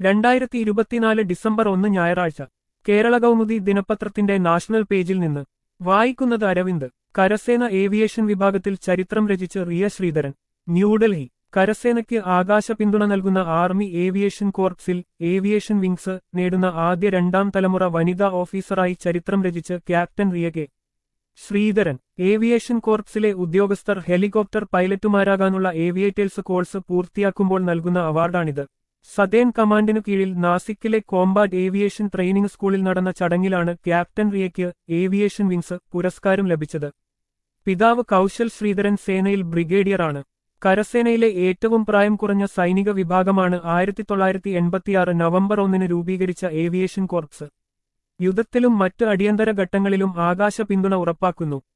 രണ്ടായിരത്തി ഇരുപത്തിനാല് ഡിസംബർ ഒന്ന് ഞായറാഴ്ച കേരള കൗമുദി ദിനപത്രത്തിന്റെ നാഷണൽ പേജിൽ നിന്ന് വായിക്കുന്നത് അരവിന്ദ് കരസേന ഏവിയേഷൻ വിഭാഗത്തിൽ ചരിത്രം രചിച്ച് റിയ ശ്രീധരൻ ന്യൂഡൽഹി കരസേനയ്ക്ക് ആകാശ പിന്തുണ നൽകുന്ന ആർമി ഏവിയേഷൻ കോർപ്സിൽ ഏവിയേഷൻ വിങ്സ് നേടുന്ന ആദ്യ രണ്ടാം തലമുറ വനിതാ ഓഫീസറായി ചരിത്രം രചിച്ച് captain Riya K Sreedharan aviation കോർപ്സിലെ ഉദ്യോഗസ്ഥർ ഹെലികോപ്റ്റർ പൈലറ്റുമാരാകാനുള്ള ഏവിയേറ്റേഴ്സ് കോഴ്സ് പൂർത്തിയാക്കുമ്പോൾ നൽകുന്ന അവാർഡാണിത് സതേൺ കമാൻഡിനു കീഴിൽ നാസിക്കിലെ കോമ്പാറ്റ് ഏവിയേഷൻ ട്രെയിനിംഗ് സ്കൂളിൽ നടന്ന ചടങ്ങിലാണ് ക്യാപ്റ്റൻ റിയയ്ക്ക് ഏവിയേഷൻ വിങ്സ് പുരസ്കാരം ലഭിച്ചത് പിതാവ് കൗശൽ ശ്രീധരൻ സേനയിൽ ബ്രിഗേഡിയറാണ് കരസേനയിലെ ഏറ്റവും പ്രായം കുറഞ്ഞ സൈനിക വിഭാഗമാണ് ആയിരത്തി തൊള്ളായിരത്തി എൺപത്തിയാറ് നവംബർ ഒന്നിന് രൂപീകരിച്ച ഏവിയേഷൻ കോർപ്സ് യുദ്ധത്തിലും മറ്റ് അടിയന്തര ഘട്ടങ്ങളിലും ആകാശ പിന്തുണ ഉറപ്പാക്കുന്നു